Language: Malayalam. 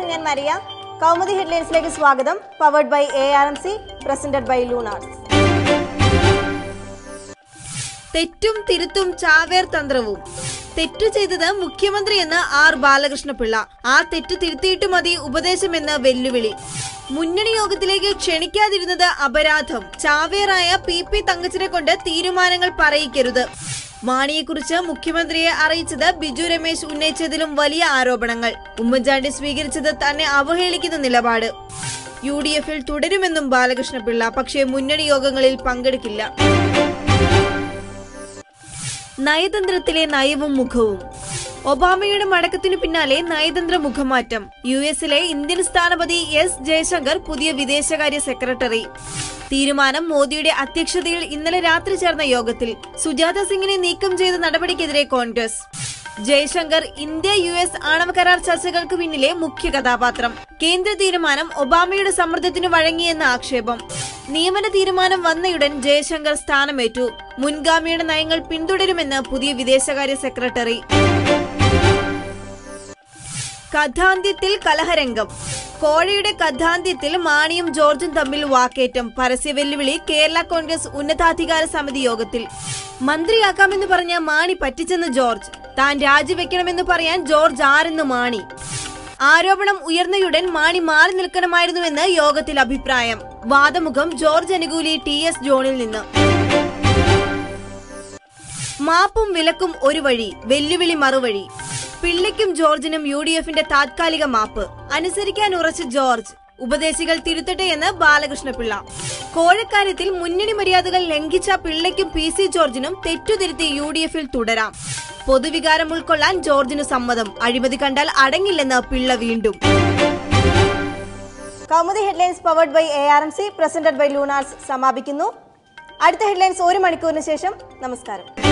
ഞാൻ മരിയ കൗമുദി ഹെഡ്ലൈൻസിലേക്ക് സ്വാഗതം powered by A R M C presented by Lunars തെറ്റും തിരുത്തും ചാവേർ തന്ത്രവും തെറ്റു ചെയ്തത് മുഖ്യമന്ത്രിയെന്ന് ആർ ബാലകൃഷ്ണപിള്ള ആ തെറ്റു തിരുത്തിയിട്ട് മതി ഉപദേശമെന്ന് വെല്ലുവിളി മുന്നണി യോഗത്തിലേക്ക് ക്ഷണിക്കാതിരുന്നത് അപരാധം ചാവേറായ പി പി തങ്കച്ചിനെ കൊണ്ട് തീരുമാനങ്ങൾ പറയിക്കരുത് മാണിയെക്കുറിച്ച് മുഖ്യമന്ത്രിയെ അറിയിച്ചത് ബിജു രമേശ് ഉന്നയിച്ചതിലും വലിയ ആരോപണങ്ങൾ ഉമ്മൻചാണ്ടി സ്വീകരിച്ചത് തന്നെ അവഹേളിക്കുന്ന നിലപാട് യു ഡി എഫിൽ തുടരുമെന്നും ബാലകൃഷ്ണപിള്ള പക്ഷേ മുന്നണി യോഗങ്ങളിൽ പങ്കെടുക്കില്ല നയതന്ത്രത്തിലെ നയവും മുഖവും ഒബാമയുടെ മടക്കത്തിനു പിന്നാലെ നയതന്ത്ര മുഖമാറ്റം യു എസിലെ ഇന്ത്യൻ സ്ഥാനപതി എസ് ജയശങ്കർ പുതിയ വിദേശകാര്യ സെക്രട്ടറി തീരുമാനം മോദിയുടെ അധ്യക്ഷതയിൽ ഇന്നലെ രാത്രി ചേർന്ന യോഗത്തിൽ സുജാത സിംഗിനെ നീക്കം ചെയ്ത നടപടിക്കെതിരെ Congress Jaishankar India U S ആണവ കരാർ ചർച്ചകൾക്ക് പിന്നിലെ മുഖ്യ കഥാപാത്രം കേന്ദ്ര തീരുമാനം ഒബാമയുടെ സമ്മർദ്ദത്തിനു വഴങ്ങിയെന്ന ആക്ഷേപം നിയമന തീരുമാനം വന്നയുടൻ ജയശങ്കർ സ്ഥാനമേറ്റു മുൻഗാമിയുടെ നയങ്ങൾ പിന്തുടരുമെന്ന് പുതിയ വിദേശകാര്യ സെക്രട്ടറി കഥാന്ത്യത്തിൽ കലഹരംഗം കോഴയുടെ കഥാന്ത്യത്തിൽ മാണിയും ജോർജും തമ്മിൽ വാക്കേറ്റം പരസ്യ വെല്ലുവിളി കേരള കോൺഗ്രസ് ഉന്നതാധികാര സമിതി യോഗത്തിൽ മന്ത്രിയാക്കാമെന്ന് പറഞ്ഞ മാണി പറ്റിച്ചെന്ന് ജോർജ് താൻ രാജിവെക്കണമെന്ന് പറയാൻ ജോർജ് ആരെന്ന് മാണി ആരോപണം ഉയർന്നയുടൻ മാണി മാറി നിൽക്കണമായിരുന്നുവെന്ന് യോഗത്തിൽ അഭിപ്രായം വാദമുഖം ജോർജ് അനുകൂലി ടി എസ് ജോണിൽ നിന്ന് മാപ്പും വിലക്കും ഒരു വഴി വെല്ലുവിളി മറുവഴി പിള്ളയ്ക്കും ജോർജിനും യു ഡി എഫിന്റെ താത്കാലിക മാപ്പ് അനുസരിക്കാൻ ഉറച്ച ജോർജ് ഉപദേശികൾ തിരുത്തട്ടെ എന്ന് ബാലകൃഷ്ണപിള്ള കോഴക്കാര്യത്തിൽ മുന്നണി മര്യാദകൾ ലംഘിച്ച പിള്ളയ്ക്കും പി സി ജോർജിനും തെറ്റുതിരുത്തി യു ഡി എഫിൽ തുടരാം പൊതുവികാരം ഉൾക്കൊള്ളാൻ ജോർജിന് സമ്മതം അഴിമതി കണ്ടാൽ അടങ്ങില്ലെന്ന് പിള്ള വീണ്ടും Kaumudi headlines powered by A R M C presented by Lunars സമാപിക്കുന്നു അടുത്ത ഹെഡ്ലൈൻസ് ഒരു മണിക്കൂറിന് ശേഷം നമസ്കാരം